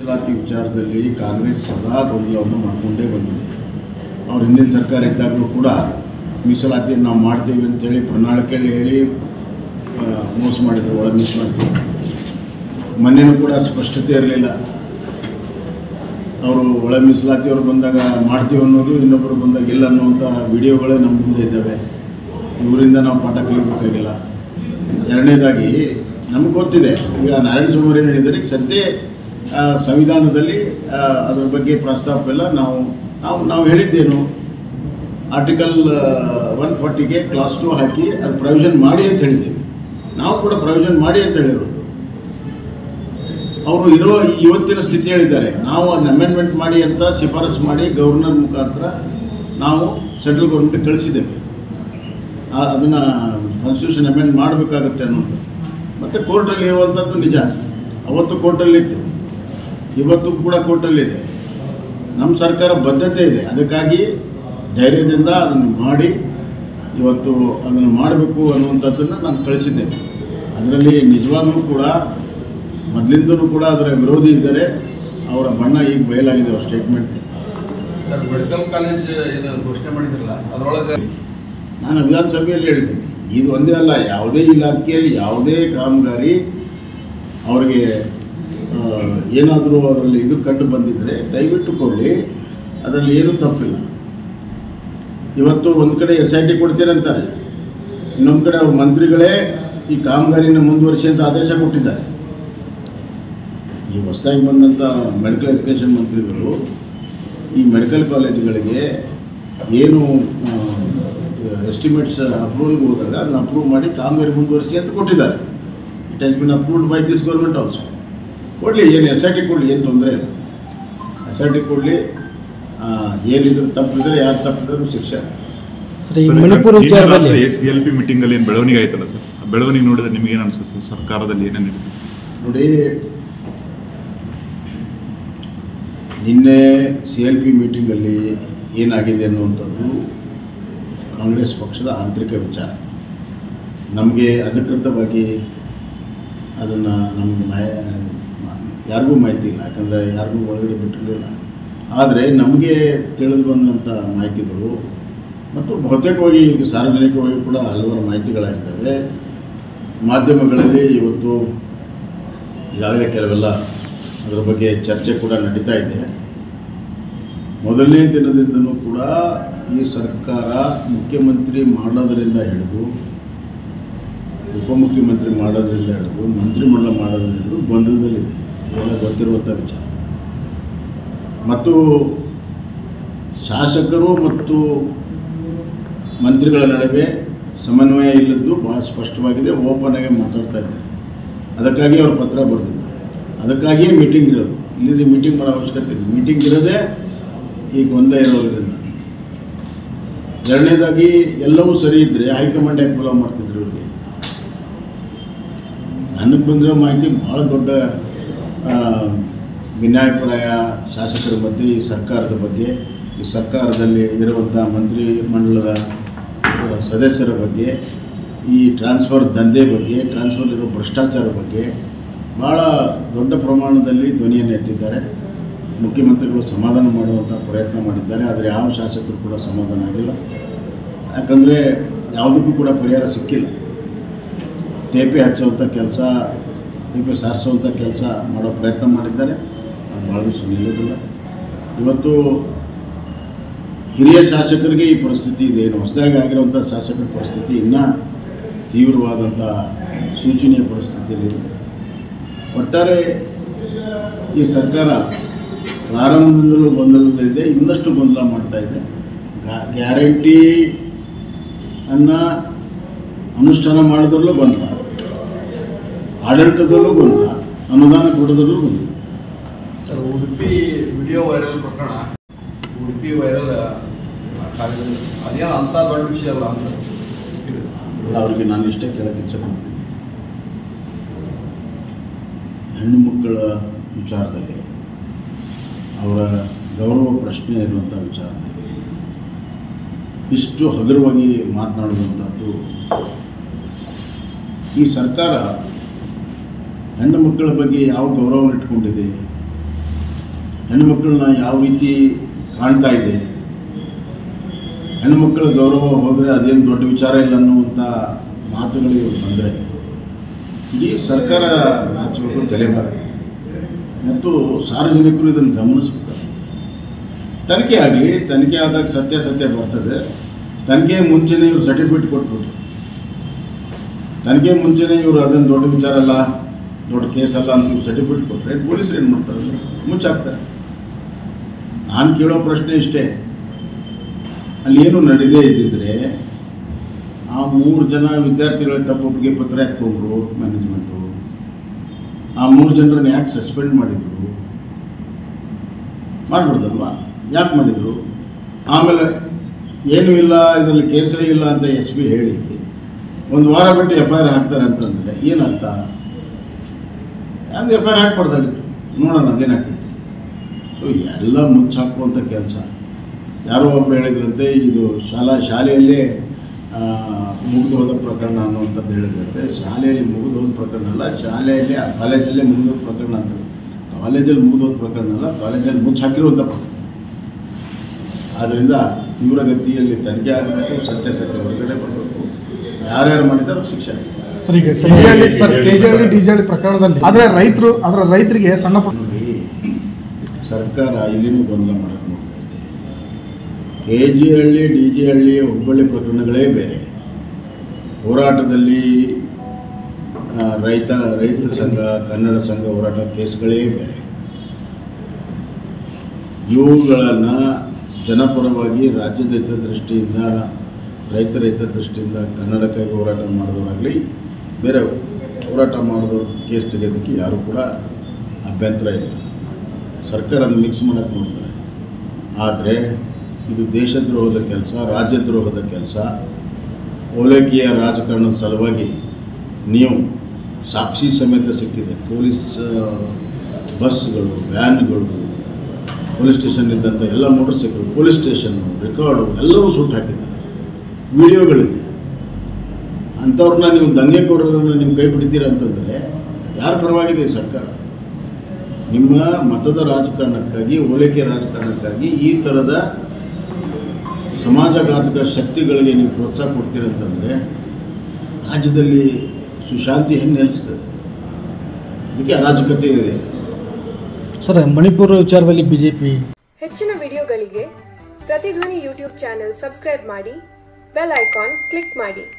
ಮೀಸಲಾತಿ ವಿಚಾರದಲ್ಲಿ ಕಾಂಗ್ರೆಸ್ ಸದಾ ಗೊಂದಲವನ್ನು ಮಾಡಿಕೊಂಡೇ ಬಂದಿದೆ ಅವ್ರ ಹಿಂದಿನ ಸರ್ಕಾರ ಇದ್ದಾಗಲೂ ಕೂಡ ಮೀಸಲಾತಿಯನ್ನು ನಾವು ಮಾಡ್ತೀವಿ ಅಂತೇಳಿ ಪ್ರಣಾಳಿಕೆಯಲ್ಲಿ ಹೇಳಿ ಆ, ಮೋಸ ಮಾಡಿದ್ರು ಒಳ ಮೀಸಲಾತಿ ಮೊನ್ನೆನೂ ಕೂಡ ಸ್ಪಷ್ಟತೆ ಇರಲಿಲ್ಲ ಅವರು ಒಳ ಮೀಸಲಾತಿಯವರು ಬಂದಾಗ ಮಾಡ್ತೀವಿ ಅನ್ನೋದು ಇನ್ನೊಬ್ಬರು ಬಂದಾಗ ಇಲ್ಲ ಅನ್ನುವಂಥ ವಿಡಿಯೋಗಳೇ ನಮ್ಮ ಮುಂದೆ ಇದ್ದಾವೆ ಇವರಿಂದ ನಾವು ಪಾಠ ಕಲಿಬೇಕಾಗಿಲ್ಲ ಎರಡನೇದಾಗಿ ನಮ್ಗೆ ಗೊತ್ತಿದೆ ಈಗ ನಾರಾಯಣ ಸ್ವಾಮಿ ಏನು ಹೇಳಿದ್ದಾರೆ ಈಗ ಸದ್ಯ ಆ, ಸಂವಿಧಾನದಲ್ಲಿ ಆ, ಅದ್ರ ಬಗ್ಗೆ ಪ್ರಸ್ತಾಪ ಎಲ್ಲ ನಾವು ನಾವು ನಾವು ಹೇಳಿದ್ದೇನು ಆರ್ಟಿಕಲ್ ಒನ್ ಫಾರ್ಟಿಗೆ ಕ್ಲಾಸ್ ಟು ಹಾಕಿ ಅದು ಪ್ರೊವಿಷನ್ ಮಾಡಿ ಅಂತ ಹೇಳಿದ್ದೀವಿ ನಾವು ಕೂಡ ಪ್ರೊವಿಷನ್ ಮಾಡಿ ಅಂತ ಹೇಳಿರೋದು ಅವರು ಇರೋ ಇವತ್ತಿನ ಸ್ಥಿತಿ ಹೇಳಿದ್ದಾರೆ ನಾವು ಅದನ್ನ ಅಮೆಂಡ್ಮೆಂಟ್ ಮಾಡಿ ಅಂತ ಶಿಫಾರಸು ಮಾಡಿ ಗವರ್ನರ್ ಮುಖಾಂತರ ನಾವು ಸೆಂಟ್ರಲ್ ಗೌರ್ಮೆಂಟ್ಗೆ ಕಳಿಸಿದ್ದೇವೆ ಅದನ್ನು ಕಾನ್ಸ್ಟಿಟ್ಯೂಷನ್ ಅಮೆಂಡ್ ಮಾಡಬೇಕಾಗುತ್ತೆ ಅನ್ನೋದು ಮತ್ತು ಕೋರ್ಟಲ್ಲಿ ಇರುವಂಥದ್ದು ನಿಜ ಅವತ್ತು ಕೋರ್ಟಲ್ಲಿತ್ತು ಇವತ್ತು ಕೂಡ ಕೋರ್ಟಲ್ಲಿದೆ ನಮ್ಮ ಸರ್ಕಾರ ಬದ್ಧತೆ ಇದೆ ಅದಕ್ಕಾಗಿ ಧೈರ್ಯದಿಂದ ಅದನ್ನು ಮಾಡಿ ಇವತ್ತು ಅದನ್ನು ಮಾಡಬೇಕು ಅನ್ನುವಂಥದ್ದನ್ನು ನಾನು ಕಳಿಸಿದ್ದೇನೆ ಅದರಲ್ಲಿ ನಿಜವಾಗ್ಲೂ ಕೂಡ ಮೊದಲಿಂದನೂ ಕೂಡ ಅದರ ವಿರೋಧಿ ಇದ್ದಾರೆ ಅವರ ಬಣ್ಣ ಈಗ ಬಯಲಾಗಿದೆ ಅವ್ರ ಸ್ಟೇಟ್ಮೆಂಟ್ ಸರ್ ಮೆಡಿಕಲ್ ಕಾಲೇಜ್ ಏನು ಘೋಷಣೆ ಮಾಡಿದ್ರಲ್ಲ ಅದರೊಳಗೆ ನಾನು ವಿಧಾನಸಭೆಯಲ್ಲಿ ಹೇಳಿದ್ದೀನಿ ಇದು ಒಂದೇ ಅಲ್ಲ ಯಾವುದೇ ಇಲಾಖೆಯಲ್ಲಿ ಯಾವುದೇ ಕಾಮಗಾರಿ ಅವರಿಗೆ ಏನಾದರೂ ಅದರಲ್ಲಿ ಇದು ಕಂಡು ಬಂದಿದ್ದರೆ ದಯವಿಟ್ಟು ಕೊಡಲಿ ಅದರಲ್ಲಿ ಏನೂ ತಪ್ಪಿಲ್ಲ ಇವತ್ತು ಒಂದು ಕಡೆ ಎಸ್ ಐ ಟಿ ಕೊಡ್ತೇನೆ ಅಂತಾರೆ ಇನ್ನೊಂದು ಕಡೆ ಅವ್ರ ಮಂತ್ರಿಗಳೇ ಈ ಕಾಮಗಾರಿನ ಮುಂದುವರಿಸಿ ಅಂತ ಆದೇಶ ಕೊಟ್ಟಿದ್ದಾರೆ ಈ ಹೊಸದಾಗಿ ಬಂದಂಥ ಮೆಡಿಕಲ್ ಎಜುಕೇಷನ್ ಮಂತ್ರಿಗಳು ಈ ಮೆಡಿಕಲ್ ಕಾಲೇಜುಗಳಿಗೆ ಏನು ಎಸ್ಟಿಮೇಟ್ಸ್ ಅಪ್ರೂವಲ್ಗೆ ಹೋದಾಗ ಅದನ್ನ ಅಪ್ರೂವ್ ಮಾಡಿ ಕಾಮಗಾರಿ ಮುಂದುವರಿಸಿ ಅಂತ ಕೊಟ್ಟಿದ್ದಾರೆ it has been approved by this government also ಕೊಡಲಿ ಏನು ಎಸ್ ಐ ಟಿ ಕೊಡಲಿ ಏನು ತೊಂದರೆ ಇಲ್ಲ ಎಸ್ ಐ ಟಿ ಕೊಡಲಿ ಏನಿದ್ರು ತಪ್ಪಿದ್ರೆ ಯಾರು ತಪ್ಪಿದ್ರು ಶಿಕ್ಷೆ ಸರ್ ಈ ಮಣಿಪುರ ವಿಚಾರದಲ್ಲಿ ಎಸ್ ಎಲ್ ಪಿ ಮೀಟಿಂಗ್ ಅಲ್ಲಿ ಏನು ಬೆಳವಣಿಗೆ ಆಯ್ತಲ್ಲ ಸರ್ ಆ ಬೆಳವಣಿಗೆ ನೋಡಿದ್ರೆ ನಿಮ್ಗೆ ಏನು ಅನ್ಸುತ್ತೆ ಸರ್ಕಾರದಲ್ಲಿ ಏನೇನು ನಡೀತಿದೆ ನೋಡಿ ನಿನ್ನೆ ಸಿ ಎಲ್ ಪಿ ಮೀಟಿಂಗಲ್ಲಿ ಏನಾಗಿದೆ ಅನ್ನುವಂಥದ್ದು ಕಾಂಗ್ರೆಸ್ ಪಕ್ಷದ ಆಂತರಿಕ ವಿಚಾರ ನಮಗೆ ಅಧಿಕೃತವಾಗಿ ಅದನ್ನು ನಮಗೆ ಮಾಯ ಯಾರಿಗೂ ಮಾಹಿತಿ ಇಲ್ಲ ಯಾಕಂದರೆ ಯಾರಿಗೂ ಒಳಗಡೆ ಬಿಟ್ಟಿರಲಿಲ್ಲ ಆದರೆ ನಮಗೆ ತಿಳಿದು ಬಂದಂಥ ಮಾಹಿತಿಗಳು ಮತ್ತು ಬಹುತೇಕವಾಗಿ ಈಗ ಸಾರ್ವಜನಿಕವಾಗಿ ಕೂಡ ಹಲವಾರು ಮಾಹಿತಿಗಳಾಗಿದ್ದಾವೆ ಮಾಧ್ಯಮಗಳಲ್ಲಿ ಇವತ್ತು ಈಗಾಗಲೇ ಕೆಲವೆಲ್ಲ ಅದರ ಬಗ್ಗೆ ಚರ್ಚೆ ಕೂಡ ನಡೀತಾ ಇದೆ ಮೊದಲನೇ ದಿನದಿಂದನೂ ಕೂಡ ಈ ಸರ್ಕಾರ ಮುಖ್ಯಮಂತ್ರಿ ಮಾಡೋದರಿಂದ ಹಿಡಿದು ಉಪಮುಖ್ಯಮಂತ್ರಿ ಮಾಡೋದರಿಂದ ಹಿಡಿದು ಮಂತ್ರಿಮಂಡಲ ಮಾಡೋದರಿಂದ ಹಿಡಿದು ಗೊಂದಲದಲ್ಲಿದೆ ಇದೆಲ್ಲ ಗೊತ್ತಿರುವಂಥ ವಿಚಾರ ಮತ್ತು ಶಾಸಕರು ಮತ್ತು ಮಂತ್ರಿಗಳ ನಡುವೆ ಸಮನ್ವಯ ಇಲ್ಲದ್ದು ಭಾಳ ಸ್ಪಷ್ಟವಾಗಿದೆ ಓಪನ್ ಆಗಿ ಮಾತಾಡ್ತಾ ಇದ್ದಾರೆ ಅದಕ್ಕಾಗಿ ಅವರು ಪತ್ರ ಬರೆದಿದ್ದು ಅದಕ್ಕಾಗಿಯೇ ಮೀಟಿಂಗ್ ಇರೋದು ಇಲ್ಲಿದ್ರೆ ಮೀಟಿಂಗ್ ಮಾಡೋ ಅವಶ್ಯಕತೆ ಇಲ್ಲ ಮೀಟಿಂಗ್ ಇರೋದೇ ಈ ಗೊಂದಲ ಇರೋದ್ರಿಂದ ಎರಡನೇದಾಗಿ ಎಲ್ಲವೂ ಸರಿ ಇದ್ದರೆ ಹೈಕಮಾಂಡ್ ಯಾಕೆ ಫಾಲೋ ಮಾಡ್ತಿದ್ರು ಇವ್ರಿಗೆ ನನಗೆ ಬಂದಿರೋ ಮಾಹಿತಿ ಭಾಳ ದೊಡ್ಡ ಆ, ಭಿನ್ನಾಭಿಪ್ರಾಯ ಶಾಸಕರ ಮಧ್ಯೆ ಈ ಸರ್ಕಾರದ ಬಗ್ಗೆ ಈ ಸರ್ಕಾರದಲ್ಲಿ ಇರುವಂಥ ಮಂತ್ರಿ ಮಂಡಲದ ಆ, ಸದಸ್ಯರ ಬಗ್ಗೆ ಈ ಟ್ರಾನ್ಸ್ಫರ್ ದಂಧೆ ಬಗ್ಗೆ ಟ್ರಾನ್ಸ್ಫರ್ ಇರೋ ಭ್ರಷ್ಟಾಚಾರ ಬಗ್ಗೆ ಭಾಳ ದೊಡ್ಡ ಪ್ರಮಾಣದಲ್ಲಿ ಧ್ವನಿಯನ್ನು ಎತ್ತಿದ್ದಾರೆ ಮುಖ್ಯಮಂತ್ರಿಗಳು ಸಮಾಧಾನ ಮಾಡುವಂಥ ಪ್ರಯತ್ನ ಮಾಡಿದ್ದಾರೆ ಆದರೆ ಯಾವ ಶಾಸಕರು ಕೂಡ ಸಮಾಧಾನ ಆಗಿಲ್ಲ ಯಾಕಂದರೆ ಯಾವುದಕ್ಕೂ ಕೂಡ ಪರಿಹಾರ ಸಿಕ್ಕಿಲ್ಲ ತೇಪೆ ಹಚ್ಚುವಂಥ ಕೆಲಸ ತೇಪೆ ಸಾರಿಸುವಂಥ ಕೆಲಸ ಮಾಡೋ ಪ್ರಯತ್ನ ಮಾಡಿದ್ದಾರೆ ಅದು ಭಾಳ ದಿವಸ ನಿಲ್ಲೋದಿಲ್ಲ ಇವತ್ತು ಹಿರಿಯ ಶಾಸಕರಿಗೆ ಈ ಪರಿಸ್ಥಿತಿ ಇದೆ ಏನು ಹೊಸದಾಗಿ ಆಗಿರುವಂಥ ಶಾಸಕರ ಪರಿಸ್ಥಿತಿ ಇನ್ನೂ ತೀವ್ರವಾದಂಥ ಸೂಚನೆಯ ಪರಿಸ್ಥಿತಿಯಲ್ಲಿದೆ ಒಟ್ಟಾರೆ ಈ ಸರ್ಕಾರ ಪ್ರಾರಂಭದಿಂದಲೂ ಗೊಂದಲದಲ್ಲಿದೆ ಇನ್ನಷ್ಟು ಗೊಂದಲ ಮಾಡ್ತಾ ಇದೆ ಗ್ಯಾರಂಟಿ ಅನ್ನ ಅನುಷ್ಠಾನ ಮಾಡೋದ್ರಲ್ಲೂ ಗೊಂದಲ ಆಡಳಿತದಲ್ಲೂ ಗೊಂದಲ ಅನುದಾನ ಕೊಡೋದ್ರಲ್ಲೂ ಗೊಂದಲ ಸರ್ ಉಡುಪಿ ವಿಡಿಯೋ ವೈರಲ್ ಪ್ರಕರಣ ಉಡುಪಿ ವೈರಲ್ ಕಾಲೇಜ್ ಅದೇನು ಅಂಥ ದೊಡ್ಡ ವಿಷಯ ಅಲ್ಲ ಅಂತ ಅವರಿಗೆ ನಾನು ಇಷ್ಟೇ ಕೇಳಕ್ಕೆ ಇಚ್ಛೆಪಡ್ತೀನಿ ಹೆಣ್ಣು ಮಕ್ಕಳ ವಿಚಾರದಲ್ಲಿ ಅವರ ಗೌರವ ಪ್ರಶ್ನೆ ಇರುವಂಥ ವಿಚಾರದಲ್ಲಿ ಇಷ್ಟು ಹಗುರವಾಗಿ ಮಾತನಾಡುವಂಥದ್ದು ಈ ಸರ್ಕಾರ ಹೆಣ್ಣು ಮಕ್ಕಳ ಬಗ್ಗೆ ಯಾವ ಗೌರವವನ್ನು ಇಟ್ಕೊಂಡಿದೆ ಹೆಣ್ಮಕ್ಳನ್ನ ಯಾವ ರೀತಿ ಕಾಣ್ತಾ ಇದೆ ಹೆಣ್ಮಕ್ಳ ಗೌರವ ಹೋದರೆ ಅದೇನು ದೊಡ್ಡ ವಿಚಾರ ಇಲ್ಲ ಅನ್ನುವಂಥ ಮಾತುಗಳು ಇವ್ರು ಬಂದರೆ ಇಡೀ ಸರ್ಕಾರ ನಾಚಬೇಕು ತಲೆಬಾರದು ಮತ್ತು ಸಾರ್ವಜನಿಕರು ಇದನ್ನು ಗಮನಿಸ್ಬೇಕು ತನಿಖೆ ಆಗಲಿ ತನಿಖೆ ಆದಾಗ ಸತ್ಯಾಸತ್ಯ ಬರ್ತದೆ ತನಿಖೆ ಮುಂಚೆನೇ ಇವ್ರು ಸರ್ಟಿಫಿಕೇಟ್ ಕೊಟ್ಬಿಟ್ರು ತನಿಖೆ ಮುಂಚೆನೇ ಇವರು ಅದನ್ನು ದೊಡ್ಡ ವಿಚಾರ ಅಲ್ಲ ದೊಡ್ಡ ಕೇಸ್ ಅಲ್ಲ ಅಂತ ಇವ್ರು ಸರ್ಟಿಫಿಕೇಟ್ ಕೊಟ್ಟರೆ ಪೊಲೀಸರು ಏನು ಮಾಡ್ತಾರೆ ಮುಚ್ಚಾಕ್ತಾರೆ ನಾನು ಕೇಳೋ ಪ್ರಶ್ನೆ ಇಷ್ಟೇ ಅಲ್ಲಿ ಏನು ನಡೆದೇ ಇದ್ದಿದ್ರೆ ಆ ಮೂರು ಜನ ವಿದ್ಯಾರ್ಥಿಗಳ ತಪ್ಪೊಪ್ಪಿಗೆ ಪತ್ರ ಯಾಕೆ ತೊಗೊಂಡ್ರು ಮ್ಯಾನೇಜ್ಮೆಂಟು ಆ ಮೂರು ಜನರನ್ನ ಯಾಕೆ ಸಸ್ಪೆಂಡ್ ಮಾಡಿದರು ಮಾಡ್ಬಿಡ್ದಲ್ವಾ ಯಾಕೆ ಮಾಡಿದರು ಆಮೇಲೆ ಏನೂ ಇಲ್ಲ ಇದರಲ್ಲಿ ಕೇಸೇ ಇಲ್ಲ ಅಂತ ಎಸ್ ಪಿ ಹೇಳಿ ಒಂದು ವಾರ ಬಿಟ್ಟು ಎಫ್ ಐ ಆರ್ ಹಾಕ್ತಾರೆ ಅಂತಂದರೆ ಏನರ್ಥ ಯಾಕೆ ಎಫ್ ಐ ಆರ್ ಹಾಕ್ಬಾರ್ದಾಗಿತ್ತು ನೋಡೋಣ ಅದೇನಾಗ್ತಿತ್ತು ಸೊ ಎಲ್ಲ ಮುಚ್ಚಾಕುವಂಥ ಕೆಲಸ ಯಾರೋ ಒಬ್ರು ಹೇಳಿದ್ರಂತೆ ಇದು ಶಾಲಾ ಶಾಲೆಯಲ್ಲೇ ಮುಗಿದು ಹೋದ ಪ್ರಕರಣ ಅನ್ನುವಂಥದ್ದು ಹೇಳಿದ್ರಂತೆ ಶಾಲೆಯಲ್ಲಿ ಮುಗಿದು ಹೋದ ಪ್ರಕರಣ ಅಲ್ಲ ಶಾಲೆಯಲ್ಲಿ ಆ ಕಾಲೇಜಲ್ಲೇ ಮುಗಿದೋದ ಪ್ರಕರಣ ಅಂತ ಕಾಲೇಜಲ್ಲಿ ಮುಗಿದೋದ ಪ್ರಕರಣ ಅಲ್ಲ ಕಾಲೇಜಲ್ಲಿ ಮುಚ್ಚಾಕಿರುವಂಥ ಪ್ರಕರಣ ಆದ್ದರಿಂದ ತೀವ್ರಗತಿಯಲ್ಲಿ ತನಿಖೆ ಆಗಬೇಕು ಸತ್ಯಾಸತ್ಯ ಹೊರಗಡೆ ಬರಬೇಕು ಯಾರ್ಯಾರು ಮಾಡಿದಾರೋ ಶಿಕ್ಷೆ ಆಗ್ಬೇಕು. ಸರ್ ಈಗ ಕೆಜಿಹಳ್ಳಿ ಸರ್ ಕೆಜಿಹಳ್ಳಿ ಡಿಜಿಹಳ್ಳಿ ಪ್ರಕರಣದಲ್ಲಿ ಆದ್ರೆ ರೈತರು ಅದರ ರೈತರಿಗೆ ಸಣ್ಣ ಪುಟ್ಟ ನೋಡಿ ಸರ್ಕಾರ ಇಲ್ಲಿನೂ ಗೊಂದಲ ಮಾಡಕ್ಕೆ ನೋಡ್ತಾ ಇದೆ K G Halli D J Halli Hubballi ಪ್ರಕರಣಗಳೇ ಬೇರೆ ಹೋರಾಟದಲ್ಲಿ ಆ, ರೈತ ರೈತ ಸಂಘ ಕನ್ನಡ ಸಂಘ ಹೋರಾಟ ಕೇಸ್ಗಳೇ ಬೇರೆ ಇವುಗಳನ್ನು ಜನಪರವಾಗಿ ರಾಜ್ಯದ ಹಿತದೃಷ್ಟಿಯಿಂದ ರೈತರ ಹಿತದೃಷ್ಟಿಯಿಂದ ಕನ್ನಡಕ್ಕಾಗಿ ಹೋರಾಟ ಮಾಡಿದವರಾಗಲಿ ಬೇರೆ ಹೋರಾಟ ಮಾಡಿದವ್ರ ಕೇಸ್ ತೆಗೆಯೋದಕ್ಕೆ ಯಾರೂ ಕೂಡ ಅಭ್ಯಂತರ ಇಲ್ಲ ಸರ್ಕಾರ ಅದನ್ನು ಮಿಕ್ಸ್ ಮಾಡೋಕ್ಕೆ ನೋಡ್ತಾರೆ ಆದರೆ ಇದು ದೇಶದ್ರೋಹದ ಕೆಲಸ ರಾಜ್ಯದ್ರೋಹದ ಕೆಲಸ ಓಲೈಕೆಯ ರಾಜಕಾರಣದ ಸಲುವಾಗಿ ನೀವು ಸಾಕ್ಷಿ ಸಮೇತ ಸಿಕ್ಕಿದೆ ಪೊಲೀಸ್ ಆ, ಬಸ್ಗಳು ವ್ಯಾನ್ಗಳು ಪೊಲೀಸ್ ಸ್ಟೇಷನ್ ಇದ್ದಂಥ ಎಲ್ಲ ಮೋಟರ್ ಸೈಕಲ್ ಪೊಲೀಸ್ ಸ್ಟೇಷನ್ನು ರೆಕಾರ್ಡು ಎಲ್ಲವೂ ಸುಟ್ಟು ಹಾಕಿದ್ದಾರೆ ವಿಡಿಯೋಗಳಿದೆ ಅಂಥವ್ರನ್ನ ನೀವು ದಂಗೆಕೋರರನ್ನು ನೀವು ಕೈ ಬಿಡ್ತೀರ ಅಂತಂದರೆ ಯಾರ ಪರವಾಗಿದೆ ಈ ಸರ್ಕಾರ ನಿಮ್ಮ ಮತದ ರಾಜಕಾರಣಕ್ಕಾಗಿ ಓಲೈಕೆ ರಾಜಕಾರಣಕ್ಕಾಗಿ ಈ ಥರದ ಸಮಾಜಘಾತಕ ಶಕ್ತಿಗಳಿಗೆ ನೀವು ಪ್ರೋತ್ಸಾಹ ಕೊಡ್ತೀರಂತಂದರೆ ರಾಜ್ಯದಲ್ಲಿ ಸುಶಾಂತಿ ಹೆಂಗೆ ನೆಲೆಸ್ತದೆ ಅದಕ್ಕೆ ಅರಾಜಕತೆ ಇದೆ ಸರ್ ಮಣಿಪುರ ವಿಚಾರದಲ್ಲಿ ಬಿಜೆಪಿ ಹೆಚ್ಚಿನ ವಿಡಿಯೋಗಳಿಗೆ ಪ್ರತಿಧ್ವನಿ ಯೂಟ್ಯೂಬ್ ಚಾನೆಲ್ ಸಬ್ಸ್ಕ್ರೈಬ್ ಮಾಡಿ ಬೆಲ್ ಐಕಾನ್ ಕ್ಲಿಕ್ ಮಾಡಿ